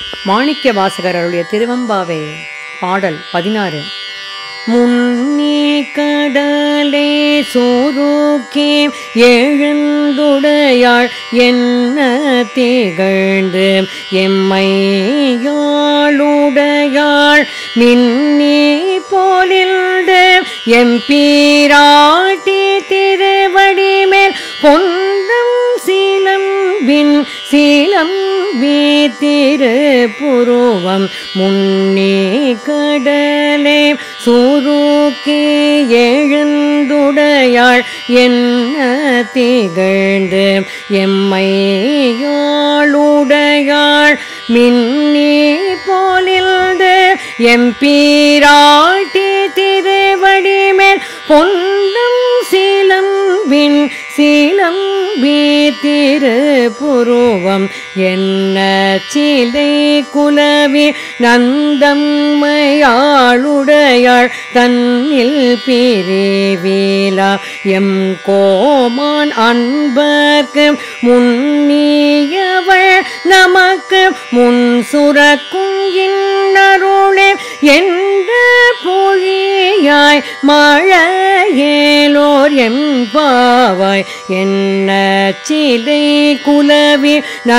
மாணிக்க வாசகர் அருளிய திருவம்பாவை பாடல் பதினாறு முன்னே கடலே சோறுக்கே எழுந்துடையாள் என்ன திகழ்ந்து எம்மையாளுடையாள் மின்னே போலில்டு எம்பீராட்டி திருவடி மேல் பொந்தம் சீலம்பின் சீலம் வீத்திரு புருவம் முன்னே கடலே சுருக்கி எழுந்துடையாள் என்ன திகழ்ந்து எம்மையாளுடையாள் மின்னே போலில்து எம்பீராட்டி திருவடி மேல் பொன்னம் சீலம்பின் சீலம் வீத்திரு புருவம் என்ன சிலை குலவி நந்தம்மையாளுடையாள் தன்னில் பிரிவிலா எம் கோமான் அன்பர்க்கு முன்னியவள் நமக்கு முன் சுரக்கும் இன்னருளே என்ற பொழியாய் மழையேலோர் எம்பாவாய் என்ன சிலை குலவி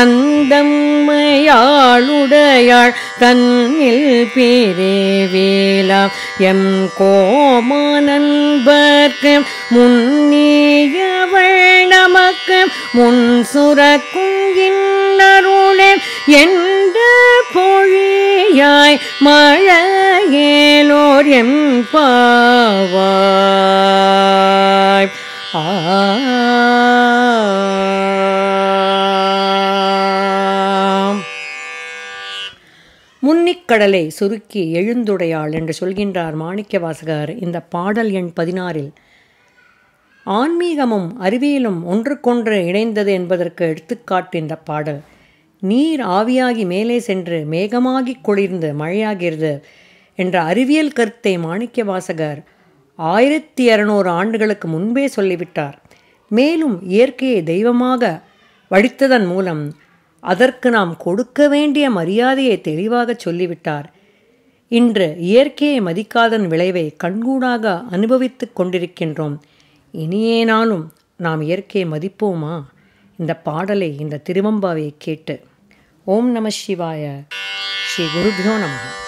நந்தம்மையாளுடையாள் தன்னில் பிரிவேலா எம் கோமானன்பர்க்கு முன்னியவள் நமக்கு முன் சுரக்கும் இன்னருளே என்ற பொழியாய் மழையேலோர் எம்பாவாய் ஆம் முன்னிக்கடலை சுருக்கி எழுந்துடையாள் என்று சொல்கின்றார் மாணிக்கவாசகர் இந்த பாடல் எண் பதினாறில் ஆன்மீகமும் அறிவியலும் ஒன்றுக்கொன்று இணைந்தது என்பதற்கு எடுத்துக்காட்டு இந்த பாடல் நீர் ஆவியாகி மேலே சென்று மேகமாகி குளிர்ந்து மழையாகிறது என்ற அறிவியல் கருத்தை மாணிக்கவாசகர் ஆயிரத்தி இரநூறு ஆண்டுகளுக்கு முன்பே சொல்லிவிட்டார் மேலும் இயற்கையை தெய்வமாக வடித்ததன் மூலம் அதற்கு நாம் கொடுக்க வேண்டிய மரியாதையை தெளிவாக சொல்லிவிட்டார் இன்று இயற்கையை மதிக்காதன் விளைவை கண்கூடாக அனுபவித்துக் கொண்டிருக்கின்றோம் இனியேனாலும் நாம் இயற்கையை மதிப்போமா இந்த பாடலை இந்த திருவம்பாவை கேட்டு ஓம் நம சிவாய ஸ்ரீ குருபியோ நமः